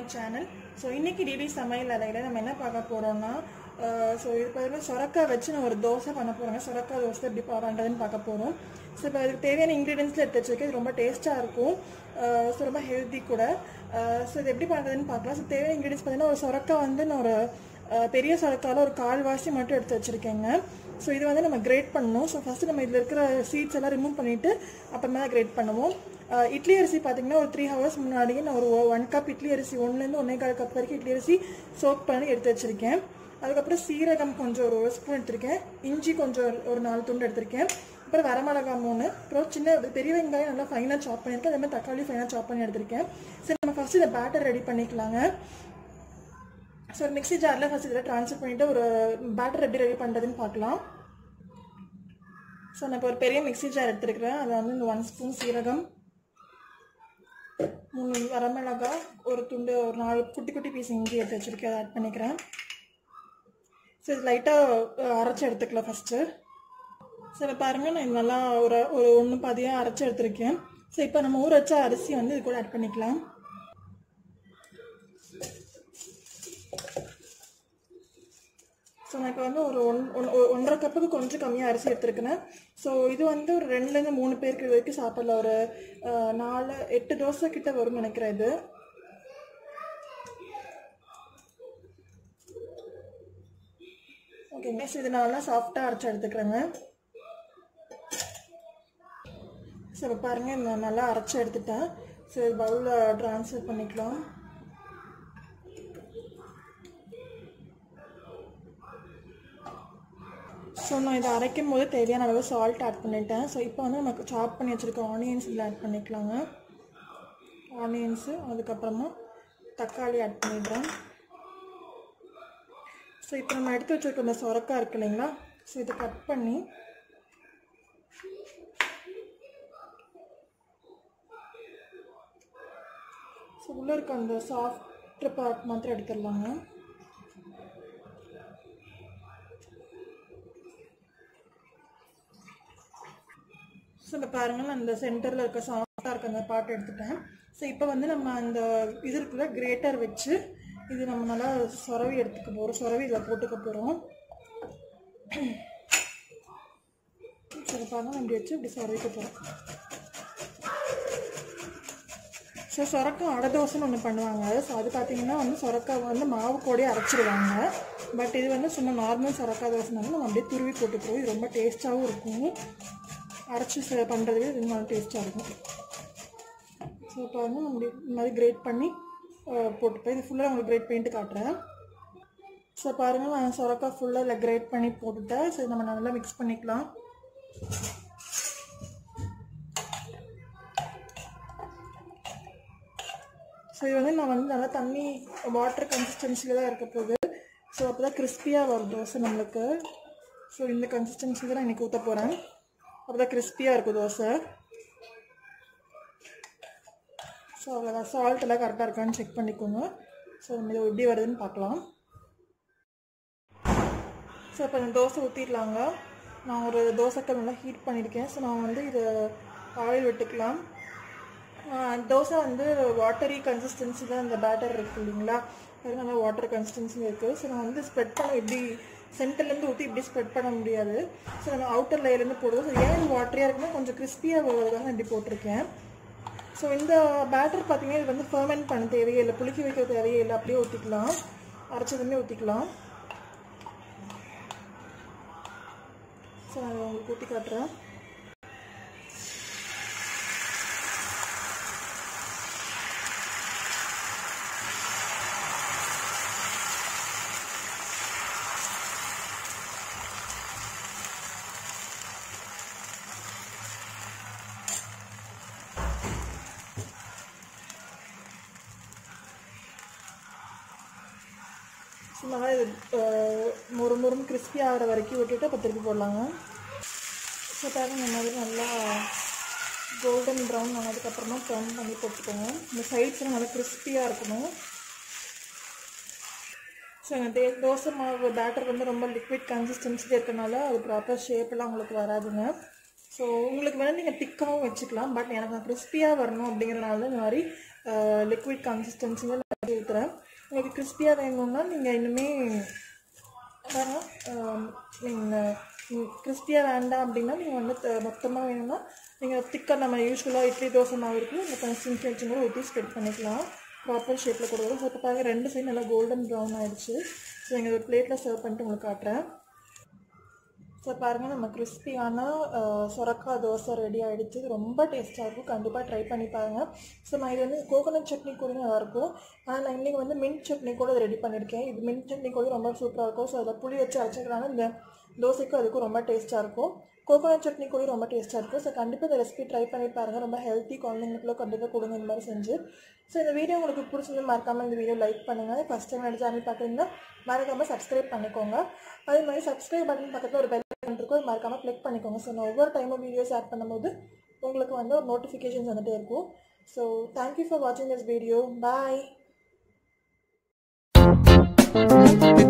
channel so இன்னைக்கு DD சமையல் அறையில் நம்ம என்ன பார்க்க போகிறோம்னா ஸோ இது பார்த்தீங்கன்னா சொரக்காய் வச்சு நான் ஒரு தோசை பண்ண போகிறேங்க சொரக்காய் தோசை எப்படி பா- பண்ணுறதுன்னு பார்க்க போகிறோம் ஸோ இப்போ அதுக்கு தேவையான இன்க்ரீடியன்ஸில் எடுத்து வச்சிருக்கேன் இது ரொம்ப டேஸ்ட்டாக இருக்கும் ஸோ ரொம்ப ஹெல்த்தி கூட ஸோ இது எப்படி பண்ணுறதுன்னு பார்க்கலாம் ஸோ தேவையான இன்க்ரீடியன்ஸ் பார்த்தீங்கன்னா ஒரு சொரக்காய் வந்து நான் ஒரு அஹ், பெரிய சொரக்காயில் ஒரு கால்வாசி மட்டும் எடுத்து வச்சுருக்கேங்க ஸோ இது வந்து நம்ம கிரேட் பண்ணணும் ஸோ ஃபஸ்ட்டு நம்ம இதில் இருக்கிற சீட்ஸ் எல்லாம் ரிமூவ் பண்ணிவிட்டு அப்புறமா தான் கிரேட் பண்ணுவோம் அஹ் இட்லி அரிசி பார்த்தீங்கன்னா ஒரு த்ரீ ஹவர்ஸ் முன்னாடியே நான் ஒரு ஒன் கப் இட்லி அரிசி ஒன்றுலேருந்து ஒன்றே கால் கப் வரைக்கும் இட்லி அரிசி சோக் பண்ணி எடுத்து வச்சுருக்கேன் அதுக்கப்புறம் சீரகம் கொஞ்சம் ஒரு ஒரு ஸ்பூன் எடுத்திருக்கேன் இஞ்சி கொஞ்சம் ஒரு- ஒரு நாலு துண்டு எடுத்திருக்கேன் அப்புறம் வரமிளகா மூணு அப்புறம் சின்ன பெரிய வெங்காயம் நல்லா ஃபைனாக சாப் பண்ணியிருக்கேன் அதே மாதிரி தக்காளி ஃபைனாக சாப் பண்ணி எடுத்திருக்கேன் சரி நம்ம ஃபஸ்ட்டு இந்த பேட்டர் ரெடி பண்ணிக்கலாங்க ஸோ ஒரு மிக்ஸி ஜாரில் ஃபஸ்ட் இதில் ட்ரான்ஸ்ஃபர் பண்ணிவிட்டு ஒரு பேட்டர் எப்படி ரெடி பண்ணுறதுன்னு பார்க்கலாம் ஸோ நான் இப்போ ஒரு பெரிய மிக்ஸி ஜார் எடுத்துருக்கிறேன் அதில் வந்து இந்த ஒன் ஸ்பூன் சீரகம் மூணு வரமிளகா ஒரு துண்டு ஒரு நாலு குட்டி குட்டி பீஸ் இஞ்சி எடுத்து வச்சுருக்கேன் அதை ஆட் பண்ணிக்கிறேன் ஸோ இது லைட்டாக அரைச்சி எடுத்துக்கலாம் ஃபஸ்ட்டு ஸோ இப்போ பாருங்கள் நான் இது நல்லா ஒரு ஒரு ஒன்று பாதியாக அரைச்சி எடுத்திருக்கேன் ஸோ இப்போ நம்ம ஊற வச்ச அரிசி வந்து இது கூட ஆட் பண்ணிக்கலாம் ஸோ நான் இப்போ வந்து ஒரு ஒன் ஒன் ஒ- ஒன்றரை கப்புக்கு கொஞ்சம் கம்மியாக அரிசி எடுத்துருக்கேன் ஸோ இது வந்து ஒரு ரெண்டுலேருந்து மூணு பேருக்கு வரைக்கும் சாப்பிடலாம் ஒரு அஹ், நாலு எட்டு தோசை கிட்ட வரும்னு நினைக்கிறேன் இது ஓகே மிஸ் இது நான் நல்லா சாஃப்டாக அரைச்சி எடுத்துக்கிறேங்க ஸோ இப்போ பாருங்கள் நான் நல்லா அரைச்சி எடுத்துட்டேன் ஸோ இது பவுலில் ட்ரான்ஸ்ஃபர் பண்ணிக்கலாம் ஸோ நான் இதை அரைக்கும் போது தேவையான அளவு சால்ட் ஆட் பண்ணிட்டேன் ஸோ இப்போ வந்து நமக்கு சாப் பண்ணி வச்சுருக்க ஆனியன்ஸ் இதில் ஆட் பண்ணிக்கலாங்க ஆனியன்ஸு அதுக்கப்புறமா தக்காளி ஆட் பண்ணிடுறேன் ஸோ இப்போ நம்ம எடுத்து வச்சுருக்க இந்த சொரக்காய் இருக்கு இல்லைங்களா ஸோ இதை கட் பண்ணி ஸோ உள்ளே இருக்க அந்த சாஃப்ட் பார்ட் மாத்திரம் எடுத்துடலாங்க ஸோ இப்போ பாருங்கள் நான் இந்த சென்டரில் இருக்க சாஃப்டாக இருக்க அந்த பாட்டு எடுத்துட்டேன் ஸோ இப்போ வந்து நம்ம அந்த இது இருக்குல்ல கிரேட்டர் வச்சு இது நம்ம நல்லா சொரவி எடுத்துக்க போகிறோம் சொரவி இதில் போட்டுக்க போகிறோம் சரி பாருங்கள் இப்படி வச்சு இப்படி சொரவிக்க போகிறோம் ஸோ சொரக்காய் அடை தோசைன்னு ஒன்று பண்ணுவாங்க ஸோ அது பார்த்தீங்கன்னா வந்து சொரக்காய் வந்து மாவு கூடயே அரைச்சிருவாங்க பட் இது வந்து சும்மா நார்மல் சொரக்காய் தோசைனாலும் நம்ம அப்படியே துருவி போட்டுக்கிறோம் இது ரொம்ப டேஸ்ட்டாகவும் இருக்கும் அரைச்சி ச பண்ணுறதுவே இது நல்லா டேஸ்ட்டாக இருக்கும் ஸோ இப்போ வந்து நம்ம இப்படி இந்த மாதிரி கிரேட் பண்ணி அஹ், போட்டுப்பேன் இது ஃபுல்லாக உங்களுக்கு கிரேட் பண்ணிட்டு காட்டுறேன் ஸோ பாருங்கள் நான் சொரக்காய் ஃபுல்லாக இதில் கிரேட் பண்ணி போட்டுட்டேன் ஸோ நம்ம நல்லா மிக்ஸ் பண்ணிக்கலாம் ஸோ இது வந்து நான் வந்து நல்லா தண்ணி வாட்டர் கன்சிஸ்டன்சியில் தான் இருக்க போகுது ஸோ அப்போ தான் கிறிஸ்பியாக வரும் தோசை நம்மளுக்கு ஸோ இந்த கன்சிஸ்டன்சி தான் நான் இன்றைக்கி ஊற்ற போகிறேன் அப்போ தான் கிறிஸ்பியாக இருக்கும் தோசை ஸோ அவ்வளோதான் சால்ட் எல்லாம் கரெக்டாக இருக்கான்னு செக் பண்ணிக்கோங்க ஸோ நம்ம இது எப்படி வருதுன்னு பார்க்கலாம் ஸோ இப்போ இந்த தோசை ஊற்றிடலாங்க நான் ஒரு தோசைக்கல் நல்லா ஹீட் பண்ணியிருக்கேன் ஸோ நான் வந்து இது ஆயில் விட்டுக்கலாம் ஆஹ் தோசை வந்து வாட்டரி கன்சிஸ்டன்சி தான் இந்த பேட்டர் இருக்கு இல்லைங்களா அது நல்லா வாட்டர் கன்சிஸ்டன்சி இருக்குது ஸோ நான் வந்து ஸ்ப்ரெட் பண்ண இப்படி சென்டர்லேருந்து ஊற்றி இப்படி ஸ்ப்ரெட் பண்ண முடியாது ஸோ நம்ம அவுட்டர் லேயர்லேருந்து போடுவோம் ஸோ ஏன் இது வாட்டரியாக இருக்குன்னா கொஞ்சம் கிறிஸ்பியாக வருவதுக்காக இப்படி போட்டிருக்கேன் ஸோ இந்த பேட்டர் பார்த்தீங்கன்னா இது வந்து ஃபர்மெண்ட் பண்ண தேவையே இல்லை புளிக்க வைக்க தேவையே இல்லை அப்படியே ஊற்றிக்கலாம் அரைச்சதுமே ஊற்றிக்கலாம் ஸோ நான் உங்களுக்கு ஊற்றி காட்டுறேன் ஸோ நல்லா இது அஹ், மொறு மொறுன்னு கிறிஸ்பி ஆகிற வரைக்கும் விட்டுட்டு அப்போ திருப்பி போடலாங்க ஸோ பாருங்க இந்த மாதிரி நல்லா கோல்டன் ப்ரௌன் ஆனதுக்கப்புறமா டர்ன் பண்ணி போட்டுக்கோங்க இந்த சைட்ஸ்லாம் நல்லா கிறிஸ்பியாக இருக்கணும் ஸோ இந்த தே தோசை மாவு பேட்டர் வந்து ரொம்ப லிக்விட் கன்சிஸ்டன்சியில் இருக்கனால அது ப்ராப்பர் ஷேப்லாம் உங்களுக்கு வராதுங்க ஸோ உங்களுக்கு வேணால் நீங்கள் திக்காகவும் வச்சுக்கலாம் பட் எனக்கு நான் கிறிஸ்பியாக வரணும் அப்படிங்கிறனால இந்த மாதிரி லிக்விட் கன்சிஸ்டன்சியில் ஊற்றுறேன் உங்களுக்கு கிறிஸ்பியாக வேணும்னா நீங்கள் இன்னுமே பாருங்க நீங்கள் கிறிஸ்பியாக வேண்டாம் அப்படின்னா நீங்கள் வந்து மொத்தமாக வேணும்னா நீங்கள் திக்காக நம்ம யூஸ்வலாக இட்லி தோசை மாவு இருக்குது இந்த கன்சிஸ்டன்சி வச்சு கூட ஊற்றி ஸ்ப்ரெட் பண்ணிக்கலாம் ப்ராப்பர் ஷேப்பில் கொடுக்குறோம் ஸோ இப்போ பாருங்க ரெண்டு சைடு நல்லா கோல்டன் ப்ரௌன் ஆயிடுச்சு ஸோ நீங்கள் ஒரு பிளேட்டில் சர்வ் பண்ணிட்டு உங்களுக்கு காட்டுறேன் ஸோ பாருங்கள் நம்ம கிறிஸ்பியான சொரக்காய் தோசை ரெடி ஆகிடுச்சு இது ரொம்ப டேஸ்ட்டாக இருக்கும் கண்டிப்பாக ட்ரை பண்ணி பாருங்கள் ஸோ நான் இது வந்து கோகோனட் சட்னி கூட நல்லாயிருக்கும் ஆனால் நான் இன்றைக்கி வந்து மின்ட் சட்னி கூட ரெடி பண்ணியிருக்கேன் இது மின்ட் சட்னி கூட ரொம்ப சூப்பராக இருக்கும் ஸோ அதில் புளி வச்சு அரைச்சிக்கிறனால இந்த தோசைக்கும் அதுக்கும் ரொம்ப டேஸ்ட்டாக இருக்கும் கோகோனட் சட்னி கூட ரொம்ப டேஸ்ட்டாக இருக்கும் ஸோ கண்டிப்பாக இந்த ரெசிபி ட்ரை பண்ணி பாருங்கள் ரொம்ப ஹெல்த்தி குழந்தைங்களுக்குள்ள கண்டிப்பாக கொடுங்க இந்த மாதிரி செஞ்சு ஸோ இந்த வீடியோ உங்களுக்கு பிடிச்சது மறக்காமல் இந்த வீடியோ லைக் பண்ணுங்கள் ஃபஸ்ட் டைம் என்னோட சேனல் பார்க்குறீங்கன்னா மறக்காமல் சப்ஸ்கிரைப் பண்ணிக்கோங்க அதே மாதிரி சப்ஸ்கிரைப் பட்டன் பக்கத்தில் ஒரு பெல் பட்டன் இருக்கும் அது மறக்காமல் கிளிக் பண்ணிக்கோங்க ஸோ நான் ஒவ்வொரு டைமும் வீடியோஸ் ஆட் பண்ணும்போது உங்களுக்கு வந்து ஒரு நோட்டிஃபிகேஷன்ஸ் வந்துகிட்டே இருக்கும் ஸோ தேங்க்யூ ஃபார் வாட்சிங் திஸ் வீடியோ பாய்